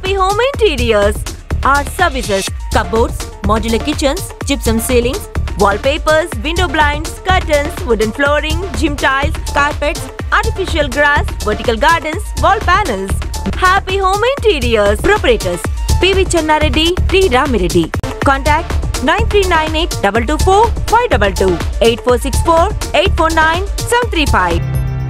Happy Home Interiors. Our services cupboards, modular kitchens, gypsum ceilings, wallpapers, window blinds, curtains, wooden flooring, gym tiles, carpets, artificial grass, vertical gardens, wall panels. Happy Home Interiors. Proprietors PV Channareddy, T. Ramireddy. Contact 9398 224 522 8464 849 735.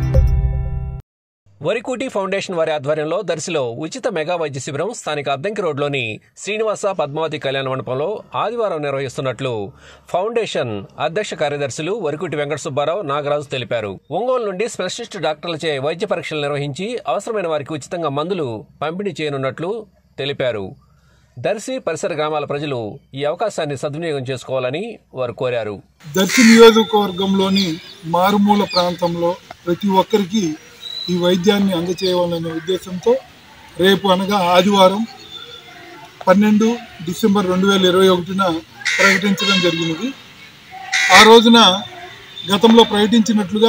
Varikuti foundation వారి ఆధ్వర్యంలో దర్శిలో ఉచిత mega వైద్య శిబిరం స్థానిక అద్దంకి రోడ్లోని శ్రీనివాస పద్మావతి కళ్యాణ మండపంలో ఆదివారం నిర్వహిస్తున్నట్లు ఫౌండేషన్ అధ్యక్ష కార్యదర్శులు వరికూటి వెంకట సుబ్బారావు నాగరాజు తెలిపారు ఒంగోలు నుండి స్పెషలిస్ట్ డాక్టర్లచే వైద్య పరీక్షలు నిర్వహించి అవసరమైన వారికి ఉచితంగా మందులు పంపిణీ చేయనున్నట్లు తెలిపారు దర్శి పరిసర గ్రామాల ప్రజలు ఈ అవకాశాన్ని సద్వినియోగం చేసుకోవాలని వారు కోరారు దర్శి నియోజకవర్గంలోని మారుమూల ప్రాంతంలో ప్రతి ఒక్కరికి ఈ వైద్యాన్ని అందచేయాలనే ఉద్దేశంతో రేపు అనగా ఆదివారం పన్నెండు డిసెంబర్ రెండు వేల ఇరవై ఒకటిన ప్రకటించడం జరిగినది ఆ రోజున గతంలో ప్రకటించినట్లుగా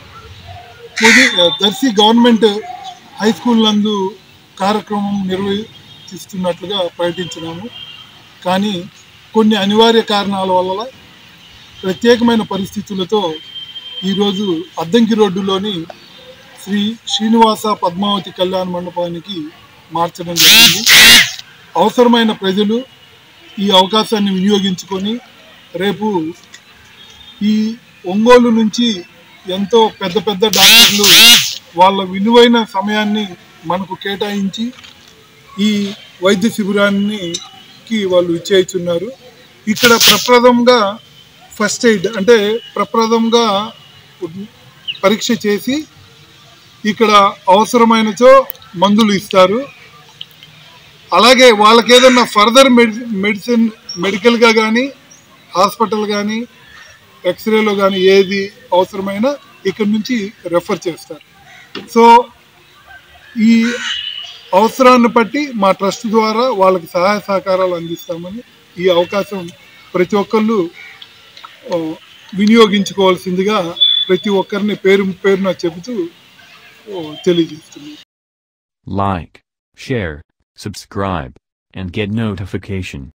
పుది దర్శి గవర్నమెంట్ హై స్కూల్ నందు కార్యక్రమం నిర్వహిస్తున్నట్లుగా ప్రకటించినాము కానీ కొన్ని అనివార్య కారణాల వల్ల ప్రత్యేకమైన పరిస్థితులతో ఈరోజు అద్దంకి రోడ్డులోని శ్రీ శ్రీనివాస పద్మావతి కళ్యాణ మండపానికి మార్చడం జరిగింది అవసరమైన ప్రజలు ఈ అవకాశాన్ని వినియోగించుకొని రేపు ఈ ఒంగోలు నుంచి ఎంతో పెద్ద పెద్ద డాక్టర్లు వాళ్ళ విలువైన సమయాన్ని మనకు కేటాయించి ఈ వైద్య శిబిరానికి వాళ్ళు ఇచ్చేస్తున్నారు ఇక్కడ ప్రప్రథంగా ఫస్ట్ ఎయిడ్ అంటే ప్రప్రథంగా పరీక్ష చేసి ఇక్కడ అవసరమైనచో మందులు ఇస్తారు అలాగే వాళ్ళకి ఏదన్నా ఫర్దర్ మెడి మెడిసిన్ మెడికల్గా కానీ హాస్పిటల్ కానీ ఎక్స్రేలో కానీ ఏది అవసరమైనా ఇక్కడ నుంచి రెఫర్ చేస్తారు సో ఈ అవసరాన్ని బట్టి మా ట్రస్ట్ ద్వారా వాళ్ళకి సహాయ సహకారాలు అందిస్తామని ఈ అవకాశం ప్రతి ఒక్కళ్ళు ఆ, వినియోగించుకోవాల్సిందిగా ప్రతి ఒక్కరిని పేరు పేరున చెబుతూ ఆ, తెలియజేస్తున్నాను Like, share, subscribe, and get notification.